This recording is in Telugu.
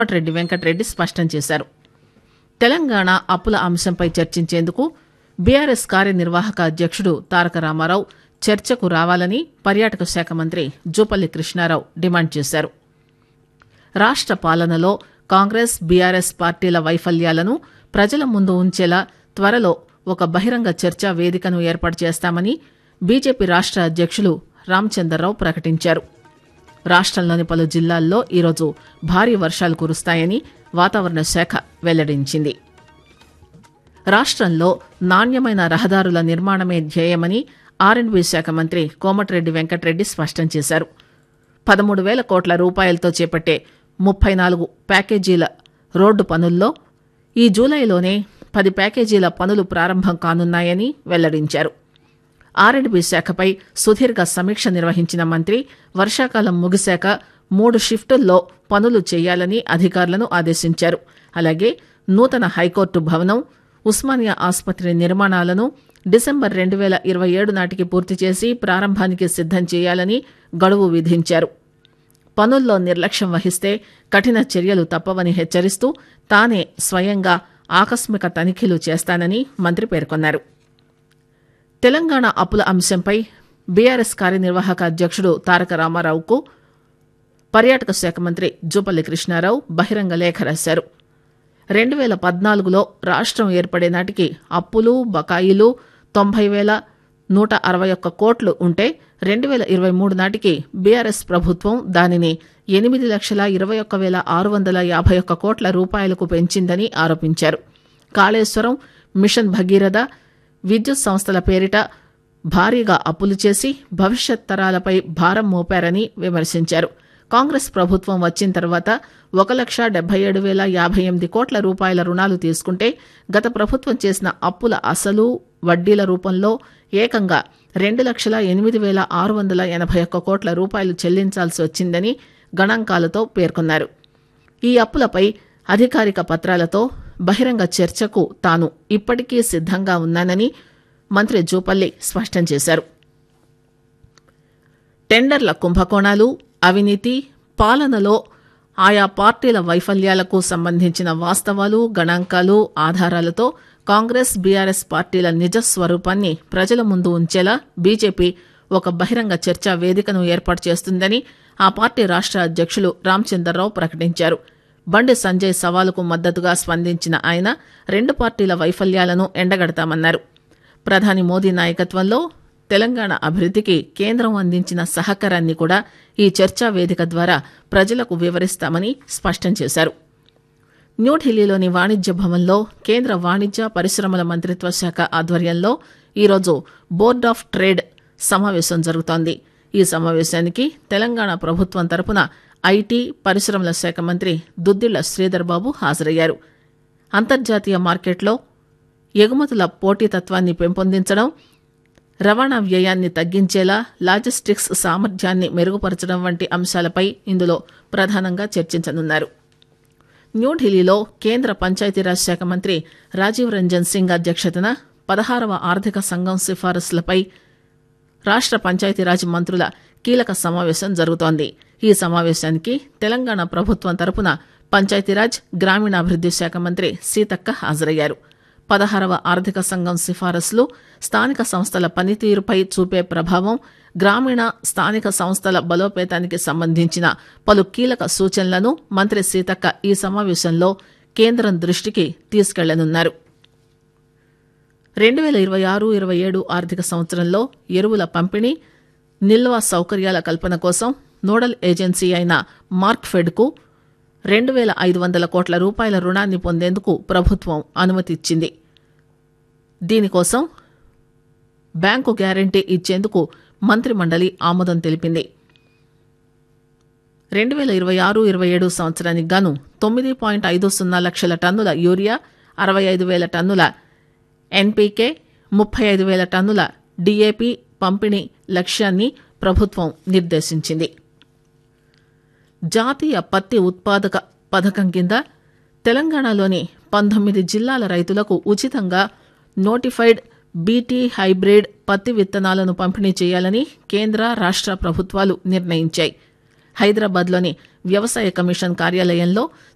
రెడ్డి వెంకటరెడ్డి స్పష్టం చేశారు తెలంగాణ అప్పుల అంశంపై చర్చించేందుకు బీఆర్ఎస్ కార్యనిర్వాహక అధ్యక్షుడు తారక రామారావు చర్చకు రావాలని పర్యాటక శాఖ మంత్రి జూపల్లి కృష్ణారావు డిమాండ్ చేశారు రాష్ట పాలనలో కాంగ్రెస్ బీఆర్ఎస్ పార్టీల వైఫల్యాలను ప్రజల ముందు ఉంచేలా త్వరలో ఒక బహిరంగ చర్చా వేదికను ఏర్పాటు చేస్తామని బీజేపీ రాష్ట అధ్యక్షులు రామచందర్రావు ప్రకటించారు రాష్టంలోని పలు జిల్లాల్లో ఈరోజు భారీ వర్షాలు కురుస్తాయని వాతావరణ శాఖ వెల్లడించింది రాష్టంలో నాణ్యమైన రహదారుల నిర్మాణమే ధ్యేయమని ఆర్ఎండ్బీ శాఖ మంత్రి కోమటిరెడ్డి వెంకటరెడ్డి స్పష్టం చేశారు పదమూడు వేల కోట్ల రూపాయలతో చేపట్టే ముప్పై నాలుగు ప్యాకేజీల రోడ్డు పనుల్లో ఈ జూలైలోనే పది ప్యాకేజీల పనులు ప్రారంభం కానున్నాయని వెల్లడించారు ఆర్ఎండ్బీ శాఖపై సుదీర్ఘ సమీక్ష నిర్వహించిన మంత్రి వర్షాకాలం ముగిశాక మూడు షిఫ్టుల్లో పనులు చేయాలని అధికారులను ఆదేశించారు అలాగే నూతన హైకోర్టు భవనం ఉస్మానియా ఆసుపత్రి నిర్మాణాలను డిసెంబర్ రెండు వేల ఇరవై ఏడు నాటికి పూర్తి చేసి ప్రారంభానికి సిద్దం చేయాలని గడువు విధించారు పనుల్లో నిర్లక్ష్యం వహిస్తే కఠిన చర్యలు తప్పవని హెచ్చరిస్తూ తానే స్వయంగా ఆకస్మిక తనిఖీలు చేస్తానని మంత్రి పేర్కొన్నారు తెలంగాణ అప్పుల అంశంపై బీఆర్ఎస్ కార్యనిర్వాహక అధ్యక్షుడు తారక రామారావుకు పర్యాటక శాఖ మంత్రి జూపల్లి కృష్ణారావు బహిరంగ లేఖ రాశారు రెండు వేల పద్నాలుగులో రాష్ట్రం ఏర్పడే నాటికి అప్పులు బకాయిలు తొంభై వేల నూట అరవై ఒక్క కోట్లు ఉంటే రెండు వేల ఇరవై మూడు నాటికి బీఆర్ఎస్ ప్రభుత్వం దానిని ఎనిమిది లక్షల ఇరవై ఒక్క వేల ఆరు వందల యాభై ఒక్క కోట్ల రూపాయలకు పెంచిందని ఆరోపించారు కాళేశ్వరం మిషన్ భగీరథ విద్యుత్ సంస్థల పేరిట భారీగా అప్పులు చేసి భవిష్యత్ తరాలపై భారం మోపారని విమర్శించారు కాంగ్రెస్ ప్రభుత్వం వచ్చిన తర్వాత ఒక లక్ష డెబ్బై ఏడు వేల యాభై ఎనిమిది కోట్ల రూపాయల రుణాలు తీసుకుంటే గత ప్రభుత్వం చేసిన అప్పుల అసలు వడ్డీల రూపంలో ఏకంగా రెండు లక్షల ఎనిమిది వేల ఆరు వందల ఎనభై ఒక్క కోట్ల రూపాయలు చెల్లించాల్సి వచ్చిందని గణాంకాలతో పేర్కొన్నారు ఈ అప్పులపై అధికారిక పత్రాలతో బహిరంగ చర్చకు తాను ఇప్పటికీ సిద్దంగా ఉన్నానని మంత్రి జూపల్లి స్పష్టం చేశారు టెండర్ల కుంభకోణాలు అవినీతి పాలనలో ఆయా పార్టీల వైఫల్యాలకు సంబంధించిన వాస్తవాలు గణాంకాలు ఆధారాలతో కాంగ్రెస్ బీఆర్ఎస్ పార్టీల నిజ స్వరూపాన్ని ప్రజల ముందు ఉంచేలా బీజేపీ ఒక బహిరంగ చర్చా వేదికను ఏర్పాటు చేస్తుందని ఆ పార్టీ రాష్ట అధ్యక్షులు రామచందర్రావు ప్రకటించారు బండి సంజయ్ సవాలుకు మద్దతుగా స్పందించిన ఆయన రెండు పార్టీల వైఫల్యాలను ఎండగడతామన్నారు ప్రధాని మోదీ నాయకత్వంలో తెలంగాణ అభివృద్ధికి కేంద్రం అందించిన సహకారాన్ని కూడా ఈ చర్చా వేదిక ద్వారా ప్రజలకు వివరిస్తామని స్పష్టం చేశారు న్యూఢిల్లీలోని వాణిజ్య భవన్లో కేంద్ర వాణిజ్య పరిశ్రమల మంత్రిత్వ శాఖ ఆధ్వర్యంలో ఈరోజు బోర్డ్ ఆఫ్ ట్రేడ్ సమావేశం జరుగుతోంది ఈ సమావేశానికి తెలంగాణ ప్రభుత్వం తరపున ఐటీ పరిశ్రమల శాఖ మంత్రి దుద్దిళ్ల శ్రీధర్ బాబు హాజరయ్యారు అంతర్జాతీయ మార్కెట్లో ఎగుమతుల పోటీతత్వాన్ని పెంపొందించడం రవాణా వ్యయాన్ని తగ్గించేలా లాజిస్టిక్స్ సామర్థ్యాన్ని మెరుగుపరచడం వంటి అంశాలపై ఇందులో ప్రధానంగా చర్చించనున్నారు న్యూఢిల్లీలో కేంద్ర పంచాయతీరాజ్ శాఖ మంత్రి రాజీవ్ రంజన్ సింగ్ అధ్యక్షతన పదహారవ ఆర్థిక సంఘం సిఫారసులపై రాష్ట పంచాయతీరాజ్ మంత్రుల కీలక సమావేశం జరుగుతోంది ఈ సమావేశానికి తెలంగాణ ప్రభుత్వం తరపున పంచాయతీరాజ్ గ్రామీణాభివృద్ది శాఖ మంత్రి సీతక్క హాజరయ్యారు పదహారవ ఆర్థిక సంఘం సిఫారసులు స్థానిక సంస్థల పనితీరుపై చూపే ప్రభావం గ్రామీణ స్థానిక సంస్థల బలోపేతానికి సంబంధించిన పలు కీలక సూచనలను మంత్రి సీతక్క ఈ సమావేశంలో కేంద్రం దృష్టికి తీసుకెళ్లనున్నారు రెండు వేల ఇరవై ఆరు ఇరవై ఏడు ఆర్థిక సంవత్సరంలో ఎరువుల పంపిణీ నిల్వ సౌకర్యాల కల్పన కోసం నోడల్ ఏజెన్సీ అయిన మార్క్ఫెడ్కు రెండు వేల ఐదు వందల కోట్ల రూపాయల రుణాన్ని పొందేందుకు ప్రభుత్వం అనుమతి ఇచ్చింది దీనికోసం బ్యాంకు గ్యారంటీ ఇచ్చేందుకు మంత్రిమండలి ఆమోదం తెలిపింది రెండు వేల ఇరవై ఆరు ఇరవై ఏడు సంవత్సరానికి గాను తొమ్మిది పాయింట్ ఐదు సున్నా లక్షల టన్నుల యూరియా అరవై ఐదు వేల టన్నుల ఎన్పీకే ముప్పై ఐదు వేల టన్నుల డీఏపీ పంపిణీ లక్ష్యాన్ని ప్రభుత్వం నిర్దేశించింది జాతీయ పత్తి ఉత్పాదక పథకం కింద తెలంగాణలోని పంతొమ్మిది జిల్లాల రైతులకు ఉచితంగా నోటిఫైడ్ బీటీ హైబ్రిడ్ పత్తి విత్తనాలను పంపిణీ చేయాలని కేంద్ర రాష్ట ప్రభుత్వాలు నిర్ణయించాయి హైదరాబాద్లోని వ్యవసాయ కమిషన్ కార్యాలయంలో